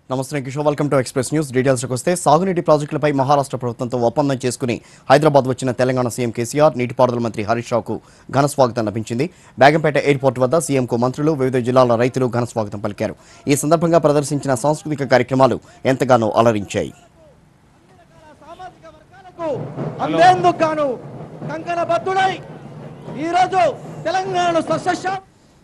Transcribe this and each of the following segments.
నమస్తే Kishore welcome to express news డీటెయిల్స్కి వస్తే సాగునీటి ప్రాజెక్టులపై మహారాష్ట్ర ప్రభుత్వంతో ఒప్పందం చేసుకుని హైదరాబాద్ వచ్చిన తెలంగాణ సీఎం కేసీఆర్ నీటిపారుదల మంత్రి హరీష్ రావుకు ఘన స్వాగతం లభించింది బేగంపేట ఎయిర్పోర్ట్ వద్ద సీఎంకు మంత్రులు వివిధ జిల్లాల రైతులు ఘన స్వాగతం పలికారు ఈ సందర్భంగా ప్రదర్శించిన సాంస్కృతిక కార్యక్రమాలు ఎంతగానో అలరించాయి సామాజిక వర్గాలకు అందేందుకు గాను కంకణ బద్దుడై ఈరోజు తెలంగాణ సస్యశ్యామ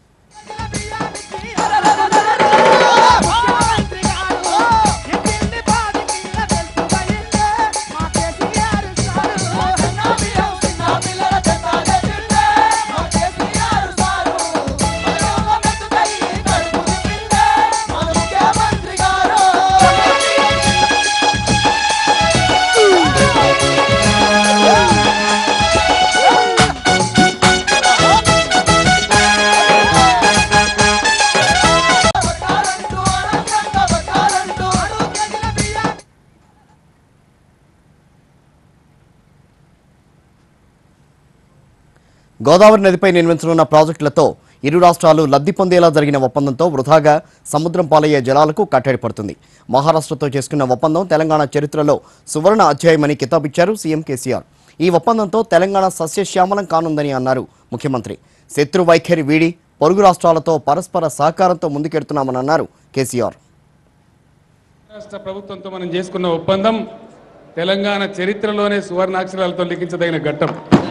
గోదావరి నదిపై నిర్మించనున్న ప్రాజెక్టులతో ఇరు రాష్ట్రాలు లబ్ధి పొందేలా జరిగిన ఒప్పందంతో వృధాగా సముద్రం పాలయ్యే జలాలకు కట్టడి పడుతుంది మహారాష్ట్రతో చేసుకున్న ఒప్పందం తెలంగాణ చరిత్రలో సువర్ణ అధ్యాయమని కితాబిచ్చారు సీఎం కేసీఆర్ ఈ ఒప్పందంతో తెలంగాణ సస్యశ్యామలం కానుందని అన్నారు ముఖ్యమంత్రి శత్రు వైఖరి వీడి పొరుగు రాష్ట్రాలతో పరస్పర సహకారంతో ముందుకెడుతున్నామని అన్నారు కేసీఆర్ రాష్ట్ర ప్రభుత్వంతో మనం చేసుకున్న ఒప్పందం తెలంగాణ చరిత్రలోనే సువర్ణాక్షరాలతో లిఖించదగిన ఘట్టం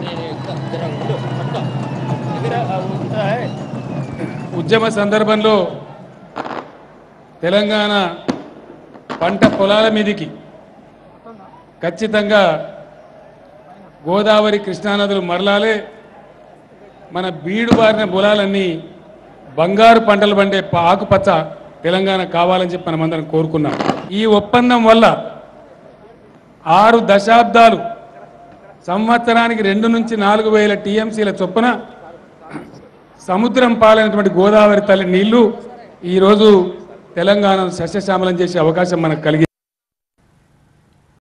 ఉద్యమ సందర్భంలో తెలంగాణ పంట పొలాల మీదికి ఖచ్చితంగా గోదావరి కృష్ణానదులు మరలాలే మన బీడు బారిన పొలాలన్నీ బంగారు పంటలు పండే ప- ఆకుపచ్చ తెలంగాణ కావాలని చెప్పి మనమందరం కోరుకున్నాం ఈ ఒప్పందం వల్ల ఆరు దశాబ్దాలు సంవత్సరానికి రెండు నుంచి నాలుగు వేల టీఎంసీల చొప్పున సముద్రం పాలైనటువంటి గోదావరి తల్లి నీళ్లు ఈరోజు తెలంగాణను సస్యశ్యామలం చేసే అవకాశం మనకు కలిగి